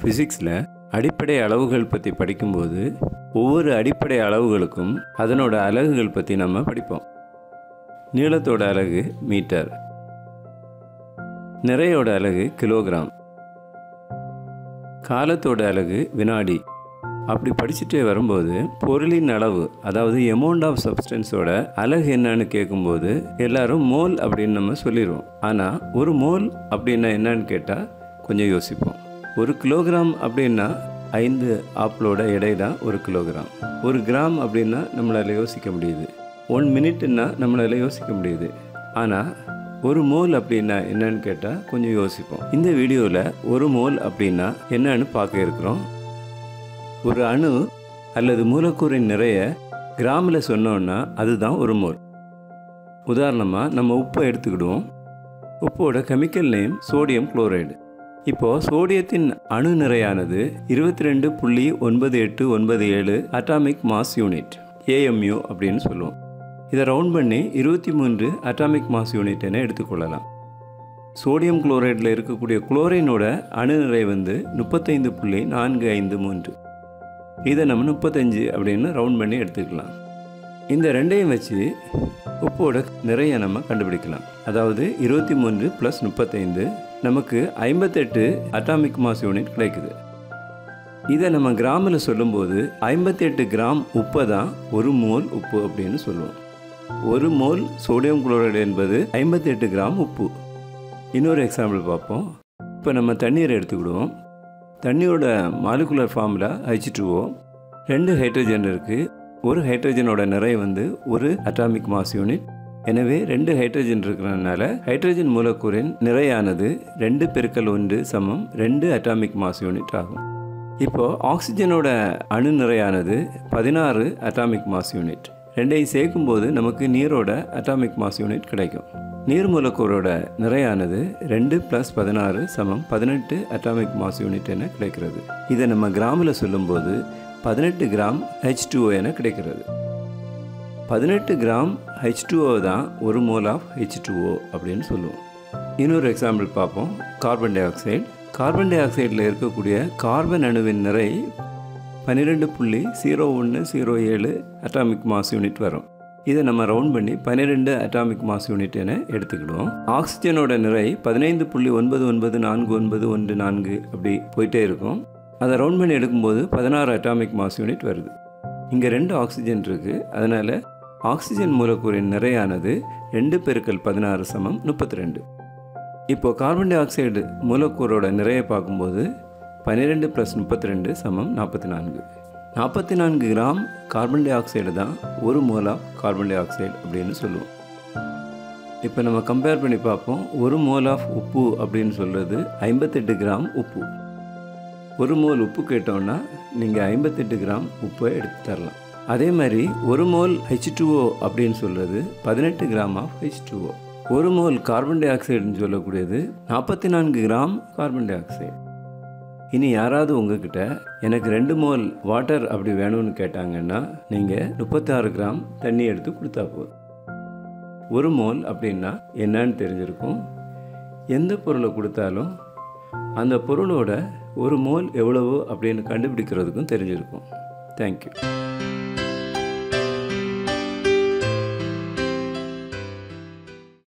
ஃபிசிக்ஸில் அடிப்படை அளவுகள் பற்றி படிக்கும்போது ஒவ்வொரு அடிப்படை அளவுகளுக்கும் அதனோட அலகுகள் பற்றி நம்ம படிப்போம் நீளத்தோட அலகு மீட்டர் நிறையோட அலகு கிலோகிராம் காலத்தோட அலகு வினாடி அப்படி படிச்சுட்டே வரும்போது பொருளின் அளவு அதாவது எமௌண்ட் ஆஃப் சப்ஸ்டன்ஸோட அலகு என்னன்னு கேட்கும்போது எல்லாரும் மோல் அப்படின்னு நம்ம சொல்லிடுவோம் ஆனால் ஒரு மோல் அப்படின்னா என்னன்னு கேட்டால் கொஞ்சம் யோசிப்போம் ஒரு கிலோகிராம் அப்படின்னா ஐந்து ஆப்பிளோட எடை தான் ஒரு கிலோகிராம் ஒரு கிராம் அப்படின்னா நம்மளால் யோசிக்க முடியுது ஒன் மினிட்னா நம்மளால் யோசிக்க முடியுது ஆனால் ஒரு மோல் அப்படின்னா என்னன்னு கேட்டால் கொஞ்சம் யோசிப்போம் இந்த வீடியோவில் ஒரு மோல் அப்படின்னா என்னன்னு பார்க்க இருக்கிறோம் ஒரு அணு அல்லது மூலக்கூறின் நிறைய கிராமில் சொன்னோன்னா அதுதான் ஒரு மோல் உதாரணமாக நம்ம உப்பை எடுத்துக்கிடுவோம் உப்போட கெமிக்கல் நேம் சோடியம் குளோரைடு இப்போது சோடியத்தின் அணு நிறையானது இருபத்தி ரெண்டு புள்ளி ஒன்பது எட்டு ஒன்பது ஏழு அட்டாமிக் மாஸ் யூனிட் ஏஎம்யூ அப்படின்னு சொல்லுவோம் இதை ரவுண்ட் பண்ணி இருபத்தி மூன்று அட்டாமிக் மாஸ் யூனிட் என எடுத்துக்கொள்ளலாம் சோடியம் குளோரைடில் இருக்கக்கூடிய குளோரினோட அணு நிறை வந்து முப்பத்தைந்து புள்ளி நான்கு ஐந்து மூன்று இதை நம்ம முப்பத்தஞ்சு அப்படின்னு ரவுண்ட் பண்ணி எடுத்துக்கலாம் இந்த ரெண்டையும் வச்சு உப்போட நிறைய நம்ம கண்டுபிடிக்கலாம் அதாவது இருபத்தி மூன்று ப்ளஸ் முப்பத்தைந்து நமக்கு ஐம்பத்தெட்டு அட்டாமிக் மாஸ் யூனிட் கிடைக்குது இதை நம்ம கிராமில் சொல்லும்போது ஐம்பத்தெட்டு கிராம் உப்பை தான் ஒரு மோல் உப்பு அப்படின்னு சொல்லுவோம் ஒரு மோல் சோடியம் குளோரைடு என்பது ஐம்பத்தெட்டு கிராம் உப்பு இன்னொரு எக்ஸாம்பிள் பார்ப்போம் இப்போ நம்ம தண்ணீரை எடுத்துக்கிடுவோம் தண்ணியோட மாலிகுலர் ஃபார்முலா ஹெச் டூஓ ரெண்டு ஹைட்ரஜன் இருக்குது ஒரு ஹைட்ரஜனோட நிறை வந்து ஒரு அட்டாமிக் மாஸ் யூனிட் எனவே ரெண்டு ஹைட்ரஜன் இருக்கிறதுனால ஹைட்ரஜன் மூலக்கூறின் நிறையானது ரெண்டு பெருக்கல் ஒன்று சமம் ரெண்டு அட்டாமிக் மாஸ் யூனிட் ஆகும் இப்போது ஆக்சிஜனோட அணு நிறையானது பதினாறு அட்டாமிக் மாஸ் யூனிட் ரெண்டையும் சேர்க்கும்போது நமக்கு நீரோட அட்டாமிக் மாஸ் யூனிட் கிடைக்கும் நீர் மூலக்கூறோட நிறையானது ரெண்டு ப்ளஸ் பதினாறு சமம் பதினெட்டு அட்டாமிக் மாஸ் யூனிட் என கிடைக்கிறது இதை நம்ம கிராமில் சொல்லும்போது பதினெட்டு கிராம் ஹெச் டூஓ என கிடைக்கிறது பதினெட்டு கிராம் ஹெச் டூஓ தான் ஒரு மோல் ஆஃப் ஹெச் டூஓ அப்படின்னு சொல்லுவோம் இன்னொரு எக்ஸாம்பிள் பார்ப்போம் கார்பன் டை ஆக்சைடு கார்பன் டை ஆக்சைடில் இருக்கக்கூடிய கார்பன் அணுவின் நிறை பன்னிரெண்டு புள்ளி ஜீரோ ஒன்று ஜீரோ ஏழு அட்டாமிக் மாஸ் யூனிட் வரும் இதை நம்ம ரவுண்ட் பண்ணி பன்னிரெண்டு அட்டாமிக் மாஸ் யூனிட் என எடுத்துக்கிடுவோம் ஆக்சிஜனோட நிறை பதினைந்து புள்ளி ஒன்பது ஒன்பது நான்கு ஒன்பது ஒன்று நான்கு அப்படி போயிட்டே இருக்கும் அதை ரவுண்ட் பண்ணி எடுக்கும்போது பதினாறு அட்டாமிக் மாஸ் யூனிட் வருது இங்கே ரெண்டு ஆக்சிஜன் இருக்குது அதனால் ஆக்சிஜன் மூலக்கூறின் நிறையானது ரெண்டு பெருக்கல் பதினாறு சமம் முப்பத்தி ரெண்டு இப்போது கார்பன் டை ஆக்சைடு மூலக்கூறோட நிறையை பார்க்கும்போது பன்னிரெண்டு ப்ளஸ் முப்பத்தி ரெண்டு சமம் நாற்பத்தி நான்கு நாற்பத்தி நான்கு கிராம் கார்பன் டை ஆக்சைடு தான் ஒரு mole of carbon dioxide அப்படின்னு சொல்லுவோம் இப்போ நம்ம கம்பேர் பண்ணி பார்ப்போம் ஒரு மோல் ஆஃப் உப்பு அப்படின்னு சொல்கிறது ஐம்பத்தெட்டு கிராம் உப்பு ஒரு மோல் உப்பு கேட்டோன்னா நீங்கள் ஐம்பத்தெட்டு கிராம் உப்பை எடுத்து தரலாம் அதே மாதிரி ஒரு மோல் ஹெச் டூஓ அப்படின்னு சொல்கிறது பதினெட்டு கிராம் ஆஃப் ஹெச் டூஓ ஒரு மோல் கார்பன் டை ஆக்சைடுன்னு சொல்லக்கூடியது நாற்பத்தி நான்கு கிராம் கார்பன் டை ஆக்சைடு இனி யாராவது உங்ககிட்ட எனக்கு ரெண்டு மோல் வாட்டர் அப்படி வேணும்னு கேட்டாங்கன்னா நீங்கள் முப்பத்தாறு கிராம் தண்ணி எடுத்து கொடுத்தா போதும் ஒரு மோல் அப்படின்னா என்னன்னு தெரிஞ்சிருக்கும் எந்த பொருளை கொடுத்தாலும் அந்த பொருளோட ஒரு மோல் எவ்வளவோ அப்படின்னு கண்டுபிடிக்கிறதுக்கும் தெரிஞ்சிருக்கும் தேங்க்யூ